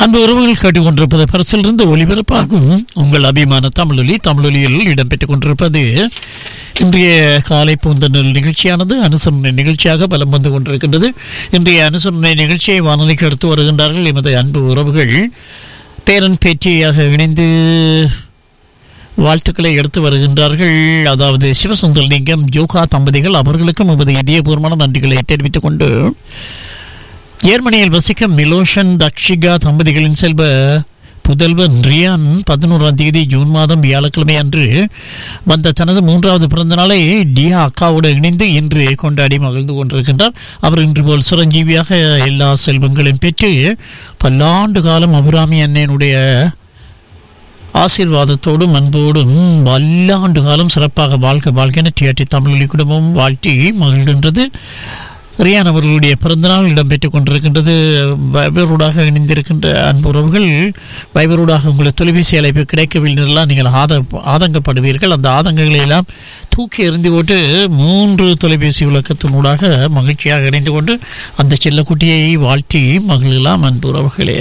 அன்பு உறவுகள் கேட்டுக்கொண்டிருப்பது பரிசிலிருந்து ஒளிபரப்பாகும் உங்கள் அபிமான தமிழொலி தமிழொலியில் இடம்பெற்றுக் கொண்டிருப்பது இன்றைய காலை பூந்தனல் நிகழ்ச்சியானது அனுசரணை நிகழ்ச்சியாக பலம் வந்து கொண்டிருக்கின்றது இன்றைய அனுசரணை நிகழ்ச்சியை வானொலிக்கு எடுத்து வருகின்றார்கள் எமது அன்பு உறவுகள் பேரன் பேட்டியாக இணைந்து வாழ்த்துக்களை எடுத்து வருகின்றார்கள் அதாவது சிவசுந்தரலிங்கம் ஜோகா தம்பதிகள் அவர்களுக்கும் எமது இதயபூர்வமான நன்றிகளை தெரிவித்துக் கொண்டு ஜெர்மனியில் வசிக்கும் மிலோஷன் தக்ஷிகா தம்பதிகளின் செல்வ புதல்வன் ரியான் பதினோராம் தேதி ஜூன் மாதம் வியாழக்கிழமை அன்று வந்த தனது மூன்றாவது பிறந்த நாளை டியா அக்காவோடு இணைந்து இன்று கொண்டாடி மகிழ்ந்து கொண்டிருக்கின்றார் அவர் இன்று போல் சிரஞ்சீவியாக எல்லா செல்வங்களையும் பெற்று பல்லாண்டு காலம் அபிராமி அண்ணனுடைய ஆசீர்வாதத்தோடும் அன்போடும் பல்லாண்டு காலம் சிறப்பாக வாழ்க வாழ்க்கை டிஆர்டி தமிழொலி குடும்பம் வாழ்த்தி மகிழ்கின்றது ரியான் அவர்களுடைய பிறந்தநாள் இடம்பெற்றுக் கொண்டிருக்கின்றது வைபரோடாக இணைந்திருக்கின்ற அன்பு உறவுகள் வைபரோடாக உங்களுக்கு தொலைபேசி அழைப்பு கிடைக்கவில்லைலாம் நீங்கள் ஆத ஆதங்கப்படுவீர்கள் அந்த ஆதங்கங்களை எல்லாம் தூக்கி எறிந்து போட்டு மூன்று தொலைபேசி விளக்கத்தினூடாக மகிழ்ச்சியாக இணைந்து கொண்டு அந்த செல்லக்குட்டியை வாழ்த்தி மகிழலாம் அன்பு உறவுகளே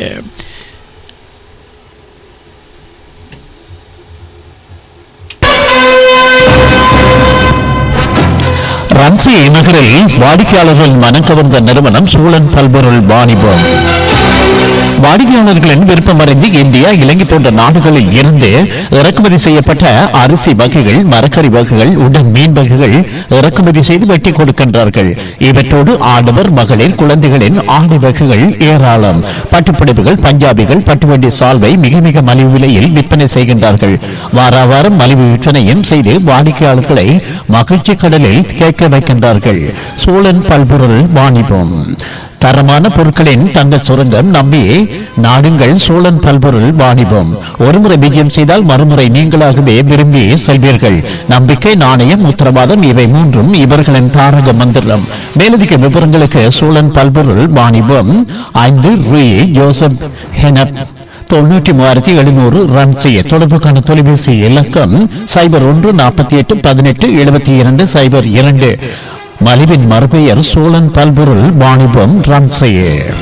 ரன்சி நகரில் வாடிக்கையாளர்கள் மனம் கவர்ந்த நிறுவனம் சூழன் பல்பொருள் வாணிபம் வாடிக்கையாளர்களின் விருப்பமறிந்து இந்தியா இலங்கை போன்ற நாடுகளில் இருந்து இறக்குமதி செய்யப்பட்ட அரிசி வகைகள் மரக்கறி வகைகள் உடன் மீன் வகைகள் இறக்குமதி செய்து வெட்டி கொடுக்கின்றார்கள் இவற்றோடு ஆடவர் மகளிர் குழந்தைகளின் ஆடை வகைகள் ஏராளம் பட்டுப்புடவைகள் பஞ்சாபிகள் பட்டுவண்டி சால்வை மிக மிக மலிவு விலையில் விற்பனை செய்கின்றார்கள் வார வாரம் மலிவு விற்பனையும் செய்து வாடிக்கையாளர்களை மகிழ்ச்சி கடலில் கேட்க வைக்கின்றார்கள் சோழன் பல்பொருள் வாணிபம் தரமான பொருட்களின் தங்க சுரங்கம் நம்பி நாடுங்கள் சோழன் பல்பொருள் வாணிபம் ஒருமுறை விஜயம் செய்தால் மறுமுறை நீங்களாகவே விரும்பி செல்வீர்கள் நம்பிக்கை நாணயம் உத்தரவாதம் இவை மூன்றும் இவர்களின் தாரக மந்திரம் மேலதிக விவரங்களுக்கு சோழன் பல்பொருள் வாணிபம் ஐந்து ரூ ஜோசப் ஹெனப் தொண்ணூற்றி மூவாயிரத்தி எழுநூறு ரன் செய்ய தொடர்புக்கான தொலைபேசி இலக்கம் சைபர் ஒன்று நாற்பத்தி எட்டு பதினெட்டு எழுபத்தி இரண்டு சைபர் இரண்டு மலிவின் மறுபெயர் சோழன் பல்பொருள் வாணிபம் ரன் செய்ய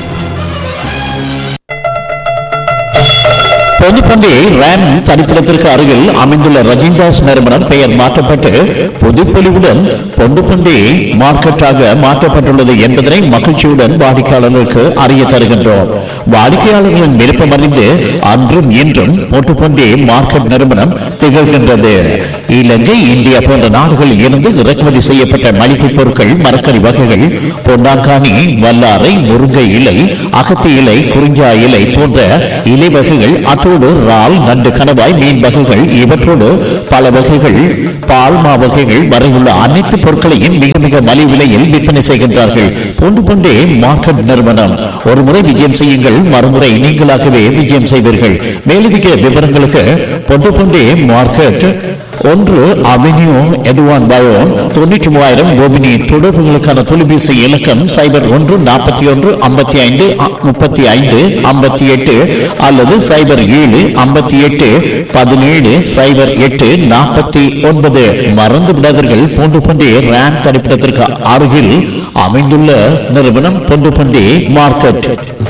பொதுப்பண்டி ரேம் தனிப்பிடத்திற்கு அருகில் அமைந்துள்ள ரஜிந்தாஸ் நிறுவனம் பெயர் மாற்றப்பட்டு புதுப்பொலிவுடன் பொண்டுப்பண்டி மார்க்கெட்டாக மாற்றப்பட்டுள்ளது என்பதனை மகிழ்ச்சியுடன் வாடிக்கையாளர்களுக்கு அறிய தருகின்றோம் வாடிக்கையாளர்களின் விருப்பம் அறிந்து அன்றும் இன்றும் பொட்டுப்பண்டி மார்க்கெட் நிறுவனம் திகழ்கின்றது இலங்கை இந்தியா போன்ற நாடுகளில் இருந்து இறக்குமதி செய்யப்பட்ட மளிகை பொருட்கள் மரக்கறி வகைகள் பொன்னாங்கானி வல்லாரை முருங்கை இலை அகத்தி இலை குறிஞ்சா இலை போன்ற இலை வகைகள் அத்தோடு இறால் நண்டு கணவாய் மீன் வகைகள் இவற்றோடு பல வகைகள் பால்மா வகைகள் வரையுள்ள அனைத்து பொருட்களையும் மிக மிக மலிவு விலையில் விற்பனை செய்கின்றார்கள் பொண்டு பொண்டே மார்க்கெட் நிறுவனம் ஒரு முறை விஜயம் செய்யுங்கள் மறுமுறை நீங்களாகவே விஜயம் செய்வீர்கள் மேலதிக விவரங்களுக்கு பொண்டு பொண்டே மார்க்கெட் ஒன்று அவென்யூ எதுவான் பயோன் தொண்ணூற்றி மூவாயிரம் கோபினி தொடர்புகளுக்கான தொலைபேசி இலக்கம் சைபர் ஒன்று நாற்பத்தி ஒன்று ஐம்பத்தி ஐந்து முப்பத்தி ஐந்து ஐம்பத்தி எட்டு அல்லது சைபர் ஏழு ஐம்பத்தி எட்டு பதினேழு சைபர் எட்டு நாற்பத்தி ஒன்பது மறந்து விடாதீர்கள் போன்று பண்டி ரேம் தரிப்பிடத்திற்கு அருகில் அமைந்துள்ள நிறுவனம் பொண்டு பண்டி மார்க்கெட்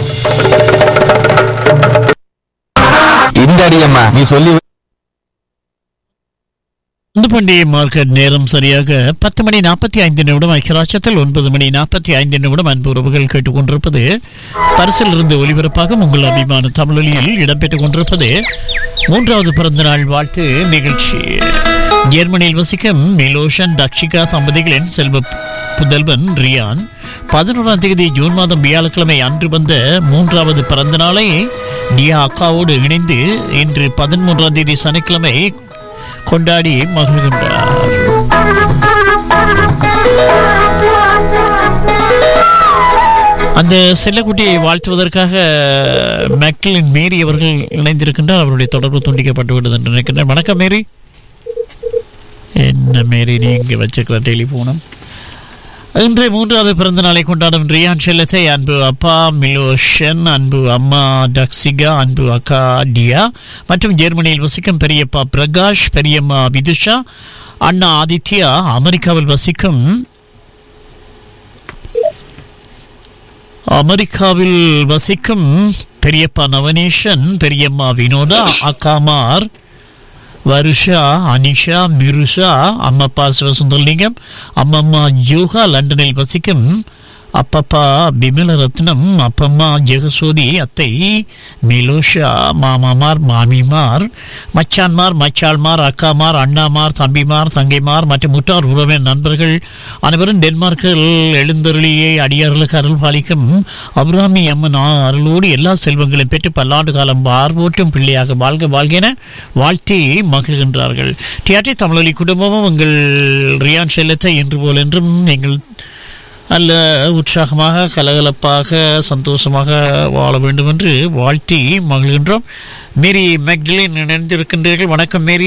இந்த அடியம்மா நீ சொல்லி இந்த பண்டிகை மார்க்கெட் நேரம் சரியாக பத்து மணி நாற்பத்தி ஐந்து நிமிடம் ஐக்கியராட்சத்தில் ஒன்பது மணி நாற்பத்தி ஐந்து நிமிடம் அன்பு உறவுகள் கேட்டுக்கொண்டிருப்பது பரிசில் இருந்து ஒலிபரப்பாக உங்கள் அபிமான தமிழொலியில் இடம்பெற்றுக் கொண்டிருப்பது மூன்றாவது பிறந்த நாள் வாழ்த்து நிகழ்ச்சி ஜெர்மனியில் வசிக்கும் மிலோஷன் தக்ஷிகா தம்பதிகளின் செல்வ புதல்வன் ரியான் பதினோராம் தேதி ஜூன் மாதம் வியாழக்கிழமை அன்று வந்த மூன்றாவது பிறந்த நாளை டியா அக்காவோடு இணைந்து இன்று பதிமூன்றாம் தேதி சனிக்கிழமை கொண்டாடி மகிழ்கின்றார் அந்த செல்லக்குட்டியை வாழ்த்துவதற்காக மெக்லின் மேரி அவர்கள் இணைந்திருக்கின்றார் அவருடைய தொடர்பு துண்டிக்கப்பட்டு விட்டது என்று நினைக்கின்றேன் வணக்கம் மேரி என்ன மேரி நீங்க வச்சிருக்கிற டெலிஃபோனும் இன்று மூன்றாவது பிறந்த நாளை கொண்டாடும் ரியான் செல்லத்தை அன்பு அப்பா மிலோஷன் அன்பு அம்மா டக்சிகா அன்பு அக்கா டியா மற்றும் ஜெர்மனியில் வசிக்கும் பெரியப்பா பிரகாஷ் பெரியம்மா விதுஷா அண்ணா ஆதித்யா அமெரிக்காவில் வசிக்கும் அமெரிக்காவில் வசிக்கும் பெரியப்பா நவனேஷன் பெரியம்மா வினோதா அக்காமார் வருஷா அனிஷா மிருஷா அம்மப்பா சிவசுந்தரலிங்கம் அம்மம்மா யோகா லண்டனில் வசிக்கும் அப்பப்பா பிமல ரத்னம் அப்பம்மா ஜெகசோதி அத்தை மிலோஷா மாமாமார் மாமிமார் மச்சான்மார் மச்சாள்மார் அக்காமார் அண்ணாமார் தம்பிமார் தங்கைமார் மற்றும் முட்டார் உறவின் நண்பர்கள் அனைவரும் டென்மார்க்கில் எழுந்தருளியை அடியார்களுக்கு அருள் பாலிக்கும் அபிராமி அம்மன் அருளோடு எல்லா செல்வங்களையும் பெற்று பல்லாண்டு காலம் பார்வோட்டும் பிள்ளையாக வாழ்க வாழ்கென வாழ்த்தி மகிழ்கின்றார்கள் டிஆர்டி தமிழொலி குடும்பமும் உங்கள் ரியான் செல்லத்தை இன்று போல் என்றும் நீங்கள் நல்ல உற்சாகமாக கலகலப்பாக சந்தோஷமாக வாழ வேண்டும் என்று வாழ்த்தி மகிழ்கின்றோம் மேரி மெக்டலின் இணைந்திருக்கின்றீர்கள் வணக்கம் மேரி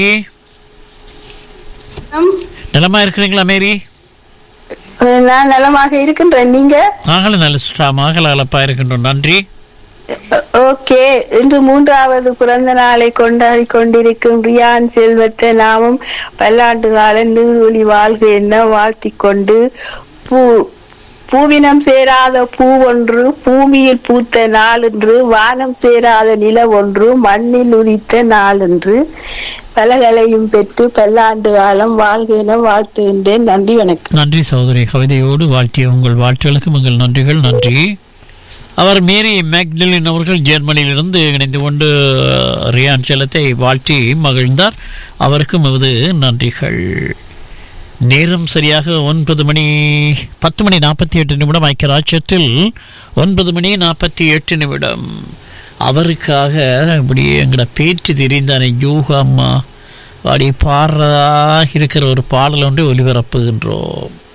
நலமா இருக்கிறீங்களா மேரி நான் நலமாக இருக்கின்றேன் நீங்க நாங்களும் நல்ல சுற்றமாக கலகலப்பா இருக்கின்றோம் நன்றி ஓகே இன்று மூன்றாவது பிறந்த நாளை கொண்டாடி கொண்டிருக்கும் ரியான் செல்வத்தை நாமும் பல்லாண்டு கால நீரொலி வாழ்க என்ன வாழ்த்தி கொண்டு பூ பூவினம் சேராத பூ ஒன்று பூமியில் பூத்த நாளென்று வானம் சேராத நில ஒன்று மண்ணில் உதித்த நாளென்று பலகளையும் பெற்று பல்லாண்டு காலம் வாழ்க என வாழ்த்துகின்றேன் நன்றி வணக்கம் நன்றி சகோதரி கவிதையோடு வாழ்த்திய உங்கள் வாழ்த்துகளுக்கும் உங்கள் நன்றிகள் நன்றி அவர் மேரி மேக்டலின் அவர்கள் ஜெர்மனியிலிருந்து இணைந்து கொண்டு ரியான் செல்லத்தை வாழ்த்தி மகிழ்ந்தார் அவருக்கும் எமது நன்றிகள் நேரம் சரியாக ஒன்பது மணி பத்து மணி நாற்பத்தி எட்டு நிமிடம் ஐக்கியராட்சத்தில் ஒன்பது மணி நாற்பத்தி எட்டு நிமிடம் அவருக்காக இப்படியே எங்களோட பேச்சு தெரிந்தானே யோகா அம்மா அப்படி பாடுறதா இருக்கிற ஒரு பாடல் ஒன்றை ஒளிபரப்புகின்றோம்